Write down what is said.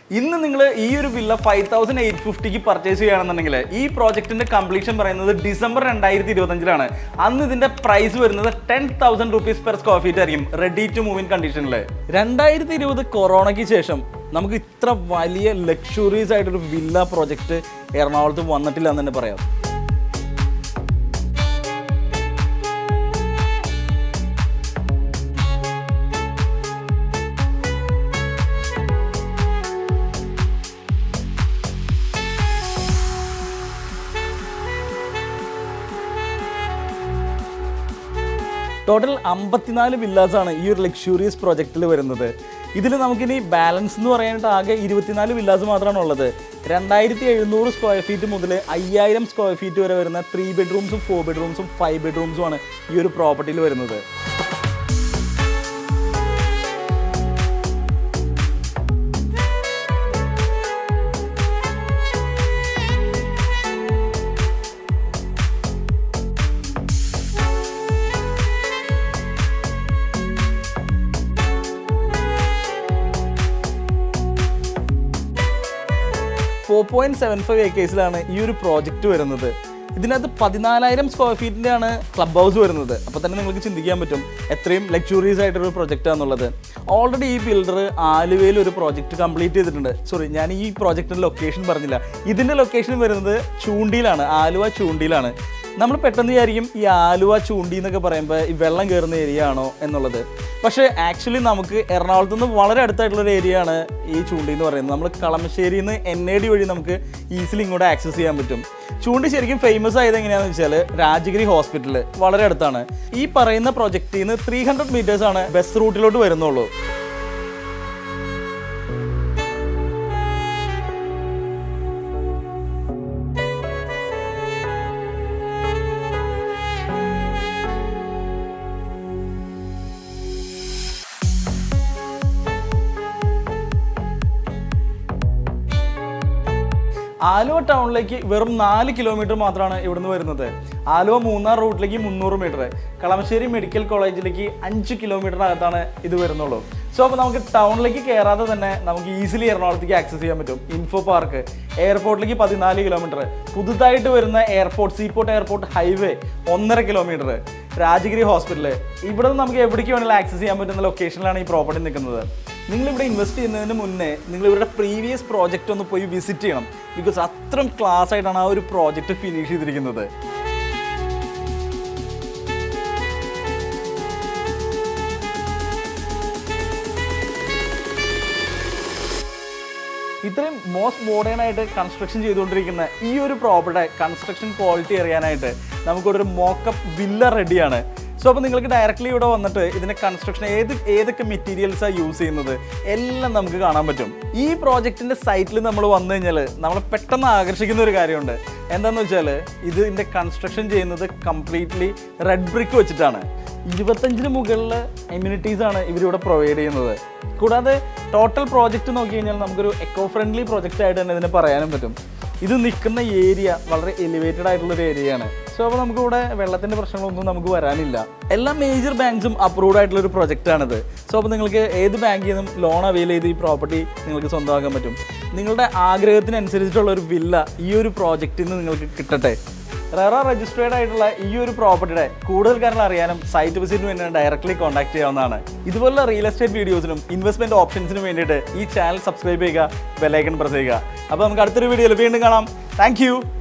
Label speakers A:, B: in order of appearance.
A: ഇന്ന് നിങ്ങൾ ഈ ഒരു വില്ല ഫൈവ് തൗസൻഡ് എയ്റ്റ് ഫിഫ്റ്റിക്ക് പർച്ചേസ് ചെയ്യുകയാണെന്നുണ്ടെങ്കിൽ ഈ പ്രോജക്റ്റിന്റെ കംപ്ലീഷൻ പറയുന്നത് ഡിസംബർ രണ്ടായിരത്തി ഇരുപത്തഞ്ചിലാണ് അന്ന് ഇതിന്റെ പ്രൈസ് വരുന്നത് ten thousand rupees per square feet ആയിരിക്കും റെഡി ടു മൂവ് ഇൻ കണ്ടീഷനിൽ രണ്ടായിരത്തി ഇരുപത് കൊറോണയ്ക്ക് ശേഷം നമുക്ക് ഇത്ര വലിയ ലക്ഷറീസ് ആയിട്ടൊരു വില്ല പ്രോജക്റ്റ് എറണാകുളത്ത് വന്നിട്ടില്ല എന്ന് തന്നെ പറയാം ടോട്ടൽ അമ്പത്തിനാല് villas ആണ് ഈ ഒരു ലക്ഷൂറിയസ് പ്രൊജക്റ്റിൽ വരുന്നത് ഇതിൽ നമുക്കിനി ബാലൻസ് എന്ന് പറയാനായിട്ട് ആകെ ഇരുപത്തിനാല് വില്ലാസ് മാത്രമാണ് ഉള്ളത് രണ്ടായിരത്തി എഴുന്നൂറ് സ്ക്വയർ ഫീറ്റ് മുതൽ അയ്യായിരം സ്ക്വയർ ഫീറ്റ് വരെ വരുന്ന ത്രീ ബെഡ്റൂംസും ഫോർ ബെഡ്റൂംസും ഫൈവ് ബെഡ്റൂംസും ആണ് ഈ ഒരു പ്രോപ്പർട്ടിയിൽ വരുന്നത് ഫോർ പോയിന്റ് സെവൻ ഫൈവ് ഏക്കേഴ്സിലാണ് ഈ ഒരു പ്രോജക്റ്റ് വരുന്നത് ഇതിനകത്ത് പതിനാലായിരം സ്ക്വയർ ഫീറ്റിൻ്റെ ആണ് ക്ലബ് ഹൗസ് വരുന്നത് അപ്പോൾ തന്നെ നിങ്ങൾക്ക് ചിന്തിക്കാൻ പറ്റും എത്രയും ലക്ഷറീസ് ആയിട്ടൊരു പ്രൊജക്റ്റ് ആണെന്നുള്ളത് ഓൾറെഡി ഈ ബിൽഡർ ആലുവയിൽ ഒരു പ്രോജക്റ്റ് കംപ്ലീറ്റ് ചെയ്തിട്ടുണ്ട് സോറി ഞാൻ ഈ പ്രോജക്റ്റിൻ്റെ ലൊക്കേഷൻ പറഞ്ഞില്ല ഇതിൻ്റെ ലൊക്കേഷൻ വരുന്നത് ചൂണ്ടിയിലാണ് ആലുവ ചൂണ്ടിയിലാണ് നമ്മൾ പെട്ടെന്ന് വിചാരിക്കും ഈ ആലുവ ചൂണ്ടി എന്നൊക്കെ പറയുമ്പോൾ ഈ വെള്ളം കയറുന്ന ഏരിയ ആണോ എന്നുള്ളത് പക്ഷേ ആക്ച്വലി നമുക്ക് എറണാകുളത്ത് നിന്ന് വളരെ അടുത്തായിട്ടുള്ള ഒരു ഏരിയ ആണ് ഈ ചൂണ്ടി എന്ന് പറയുന്നത് നമ്മൾ കളമശ്ശേരിയിൽ നിന്ന് എൻ എ ഡി വഴി നമുക്ക് ഈസിലി ഇങ്ങോട്ട് ആക്സസ് ചെയ്യാൻ പറ്റും ചൂണ്ടി ശരിക്കും ഫേമസ് ആയത് എങ്ങനെയാണെന്ന് വെച്ചാൽ രാജഗിരി ഹോസ്പിറ്റൽ വളരെ അടുത്താണ് ഈ പറയുന്ന പ്രൊജക്റ്റിൽ നിന്ന് ത്രീ ഹൺഡ്രഡ് മീറ്റേഴ്സ് ആണ് ബസ് റൂട്ടിലോട്ട് വരുന്നുള്ളൂ ആലുവ ടൗണിലേക്ക് വെറും നാല് കിലോമീറ്റർ മാത്രമാണ് ഇവിടുന്ന് വരുന്നത് ആലുവ മൂന്നാർ റൂട്ടിലേക്ക് മുന്നൂറ് മീറ്റർ കളമശ്ശേരി മെഡിക്കൽ കോളേജിലേക്ക് അഞ്ച് കിലോമീറ്ററിനകത്താണ് ഇത് വരുന്നുള്ളൂ സോ അപ്പോൾ നമുക്ക് ടൗണിലേക്ക് കയറാതെ തന്നെ നമുക്ക് ഈസിലി എറണാകുളത്തേക്ക് ആക്സസ് ചെയ്യാൻ പറ്റും ഇൻഫോ പാർക്ക് എയർപോർട്ടിലേക്ക് പതിനാല് കിലോമീറ്റർ പുതുതായിട്ട് വരുന്ന എയർപോർട്ട് സീപോർട്ട് എയർപോർട്ട് ഹൈവേ ഒന്നര കിലോമീറ്റർ രാജഗിരി ഹോസ്പിറ്റൽ ഇവിടെ നിന്ന് നമുക്ക് എവിടേക്ക് വേണമെങ്കിലും ആക്സസ് ചെയ്യാൻ പറ്റുന്ന ലൊക്കേഷനിലാണ് ഈ പ്രോപ്പർട്ടി നിൽക്കുന്നത് നിങ്ങൾ ഇവിടെ ഇൻവെസ്റ്റ് ചെയ്യുന്നതിന് മുന്നേ നിങ്ങൾ ഇവരുടെ പ്രീവിയസ് പ്രോജക്റ്റ് ഒന്ന് പോയി വിസിറ്റ് ചെയ്യണം ബിക്കോസ് അത്രയും ക്ലാസ് ആയിട്ടാണ് ആ ഒരു പ്രോജക്റ്റ് ഫിനിഷ് ചെയ്തിരിക്കുന്നത് ഇത്രയും മോസ്റ്റ് മോഡേൺ ആയിട്ട് കൺസ്ട്രക്ഷൻ ചെയ്തുകൊണ്ടിരിക്കുന്ന ഈ ഒരു പ്രോപ്പർട്ടി കൺസ്ട്രക്ഷൻ ക്വാളിറ്റി അറിയാനായിട്ട് നമുക്കിവിടെ ഒരു മോക്കപ്പ് വില്ല റെഡിയാണ് സോ അപ്പോൾ നിങ്ങൾക്ക് ഡയറക്റ്റ്ലി ഇവിടെ വന്നിട്ട് ഇതിന്റെ കൺസ്ട്രക്ഷൻ ഏത് ഏതൊക്കെ മെറ്റീരിയൽസാണ് യൂസ് ചെയ്യുന്നത് എല്ലാം നമുക്ക് കാണാൻ പറ്റും ഈ പ്രോജക്റ്റിന്റെ സൈറ്റിൽ നമ്മൾ വന്നു കഴിഞ്ഞാൽ നമ്മളെ പെട്ടെന്ന് ആകർഷിക്കുന്ന ഒരു കാര്യമുണ്ട് എന്താണെന്ന് വെച്ചാൽ ഇതിന്റെ കൺസ്ട്രക്ഷൻ ചെയ്യുന്നത് കംപ്ലീറ്റ്ലി റെഡ് ബ്രിക്ക് വെച്ചിട്ടാണ് ഇരുപത്തഞ്ചിന് മുകളിൽ എമ്യൂണിറ്റീസ് ആണ് ഇവരിവിടെ പ്രൊവൈഡ് ചെയ്യുന്നത് കൂടാതെ ടോട്ടൽ പ്രോജക്റ്റ് നോക്കി കഴിഞ്ഞാൽ നമുക്കൊരു എക്കോ ഫ്രണ്ട്ലി പ്രോജക്റ്റ് ആയിട്ട് തന്നെ ഇതിനെ പറയാനും പറ്റും ഇത് നിൽക്കുന്ന ഏരിയ വളരെ എലിവേറ്റഡ് ആയിട്ടുള്ള ഒരു ഏരിയയാണ് സോ അപ്പോൾ നമുക്കിവിടെ വെള്ളത്തിൻ്റെ പ്രശ്നങ്ങളൊന്നും നമുക്ക് വരാനില്ല എല്ലാ മേജർ ബാങ്ക്സും അപ്രൂവ്ഡ് ആയിട്ടുള്ള ഒരു പ്രൊജക്റ്റ് ആണിത് സോ അപ്പോൾ നിങ്ങൾക്ക് ഏത് ബാങ്കിൽ നിന്നും ലോൺ അവൈൽ ചെയ്ത് ഈ പ്രോപ്പർട്ടി നിങ്ങൾക്ക് സ്വന്തമാക്കാൻ പറ്റും നിങ്ങളുടെ ആഗ്രഹത്തിനനുസരിച്ചിട്ടുള്ള ഒരു വില്ല ഈ ഒരു പ്രോജക്റ്റിൽ നിന്ന് നിങ്ങൾക്ക് കിട്ടട്ടെ റെറ രജിസ്ട്രേഡ് ആയിട്ടുള്ള ഈ ഒരു പ്രോപ്പർട്ടിയുടെ കൂടുതൽ കാര്യങ്ങൾ അറിയാനും സൈറ്റ് വിസിറ്റിന് വേണ്ടി ഡയറക്റ്റ്ലി കോൺടാക്ട് ചെയ്യാവുന്നതാണ് ഇതുപോലുള്ള റിയൽ എസ്റ്റേറ്റ് വീഡിയോസിനും ഇൻവെസ്റ്റ്മെന്റ് ഓപ്ഷൻസിനും വേണ്ടിയിട്ട് ഈ ചാനൽ സബ്സ്ക്രൈബ് ചെയ്യുക ബെലൈക്കൺ പ്രസ് ചെയ്യുക അപ്പോൾ നമുക്ക് അടുത്തൊരു വീഡിയോയിൽ വീണ്ടും കാണാം താങ്ക്